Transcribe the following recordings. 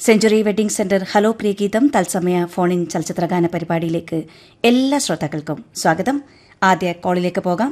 Century wedding centre hello പ്രിയഗീതം തത്സമയ ഫോണിൻ ചലച്ചിത്രഗാന പരിപാടിയിലേക്ക് എല്ലാ ശ്രോതാക്കൾക്കും സ്വാഗതം ആദ്യ കോളിലേക്ക് പോകാം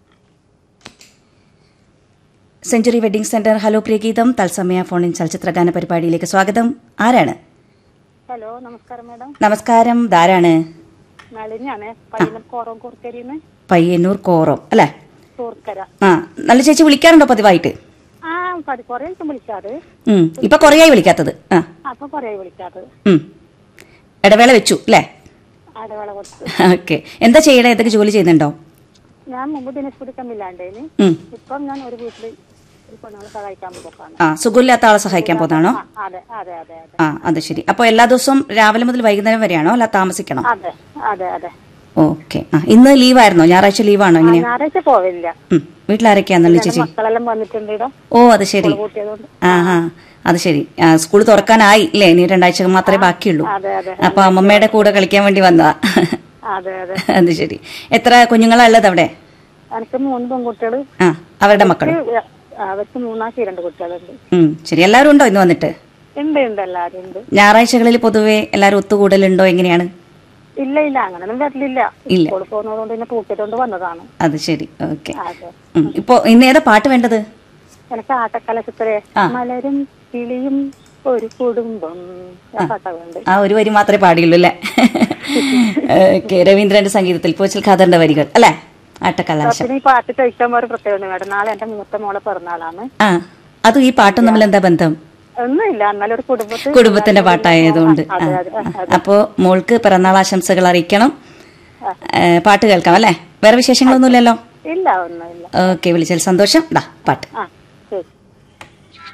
സെഞ്ചുറി വെഡിംഗ് സെന്റർ ഹലോ പ്രിയഗീതം തത്സമയ ഫോണിൻ ചലച്ചിത്രഗാന പരിപാടിയിലേക്ക് സ്വാഗതം ആരാണ് ഹലോ നമസ്കാരം മാഡം നമസ്കാരം ധാരാണ് നളിനാണ് പയ്യന്നൂർ കോറം കൂർക്കരിന്ന് പയ്യന്നൂർ കോറം അല്ലേ കൂർക്കര ആ നല്ല ചേച്ചി വിളിക്കാറുണ്ടോ പതിവായിട്ട് ആ പതി കൊറേ ദിവസം വിളിക്കാറ് ഉം, ഇപ്പൊ കുറേയായി വിളിക്കാത്തത് ആ അപ്പൊ കൊറേ വിളിക്കാറ് ഉം. ഇടവേള വെച്ചു അല്ലേ അടവേള കൊടുത്ത് ഓക്കെ എന്താ ചെയ്യണേ എന്തൊക്കെ ജോലി ചെയ്യുന്നുണ്ടോ ഞാൻ മുമ്പ് ദിനസ്പുരി കമ്മില്ലാണ്ടേന് ഉം. ഇപ്പം ഞാൻ ഒരു വീട്ടില് ഒരു പെണ്ണുങ്ങളെ സഹായിക്കാൻ പോക്കാണ് ആ സുഖമില്ലാത്ത ആളെ സഹായിക്കാൻ പോകുന്നതാണോ ആ, അതെ അതെ അതെ അതെ ആ അത് ശരി അപ്പോൾ എല്ലാ ദിവസവും രാവിലെ മുതൽ വൈകുന്നേരം വരെയാണോ അല്ല താമസിക്കണോ അതെ അതെ അതെ ഓക്കെ ആ ഇന്ന് ലീവായിരുന്നോ ഞായറാഴ്ച ലീവാണോ ആ, എങ്ങനെയാ ഞായറാഴ്ച പോവില്ല ഉം. വീട്ടിലാരൊക്കെയാന്നല്ലോ എന്റെ ചേച്ചി മക്കളെല്ലാം വന്നിട്ടുണ്ട് ഇവിടെ ഓ അത് ശരി കൂട്ടിയതുകൊണ്ട് ആ ആ അത് ശരി ആ, സ്കൂൾ തുറക്കാനായി ഇല്ലേ ഇനി രണ്ടാഴ്ച മാത്രമേ ബാക്കിയുള്ളൂ അതെ അതെ അപ്പൊ അമ്മമ്മയുടെ കൂടെ കളിക്കാൻ വേണ്ടി വന്നതാ അതെ അതെ അത് ശരി എത്ര കുഞ്ഞുങ്ങളാ ഉള്ളത് അവിടെ എനിക്ക് മൂന്ന് പെൺകുട്ടികള് ആ അവരുടെ മക്കളും അവർക്ക് അവർക്ക് മൂന്നാക്കി രണ്ട് കുട്ടികളുണ്ട് ഉം ശരി എല്ലാവരും ഉണ്ടോ ഇന്ന് വന്നിട്ട് ഉണ്ട് ഉണ്ട് എല്ലാരും ഉണ്ട് ഞായറാഴ്ചകളിൽ പൊതുവെ എല്ലാവരും ഒത്തുകൂടലുണ്ടോ എങ്ങനെയാണ് ഇല്ല ഇല്ല അങ്ങനൊന്നും വരലില്ല ഇല്ല. സ്കൂളിൽ പോകുന്നതുകൊണ്ട് പിന്നെ പൂക്കിട്ടുകൊണ്ട് വന്നതാണ് അത് ശരി ഓക്കെ അതെ ഇപ്പൊ ഇന്ന് ഏതാ പാട്ട് വേണ്ടത് എനിക്ക് ആട്ടക്കലശത്തിലെ ആ. മലരും കിളിയും ഒരു കുടുംബം ഞാൻ പാട്ടുണ്ട് ആ ഒരു വരി മാത്രമേ പാടിയുള്ളൂ അല്ലേ ഓക്കെ രവീന്ദ്രന്റെ സംഗീതത്തിൽ പോച്ചൽ ഖാദറിന്റെ വരികൾ അല്ലേ ആട്ടക്കലാശം പിന്നെ ഈ പാട്ട് ചോദിക്കാൻ ഒരു പ്രത്യേകത മേഡം നാളെ എന്റെ മൂത്ത മോളെ പിറന്നാളാണ് ആ അതും ഈ പാട്ടും തമ്മിൽ എന്താ ബന്ധം ഒന്നുമില്ല എന്നാലും ഒരു കുടുംബത്തിൽ കുടുംബത്തിന്റെ പാട്ടായതുകൊണ്ട് ആ. അതെ അതെ അതെ അപ്പോ മോൾക്ക് പിറന്നാൾ ആശംസകൾ അറിയിക്കണം ഏ, പാട്ട് കേൾക്കാം അല്ലേ വേറെ വിശേഷങ്ങളൊന്നുമില്ലല്ലോ ഇല്ല ഒന്നുമില്ല ഓക്കെ വിളിച്ചാൽ സന്തോഷം ദാ പാട്ട് ആ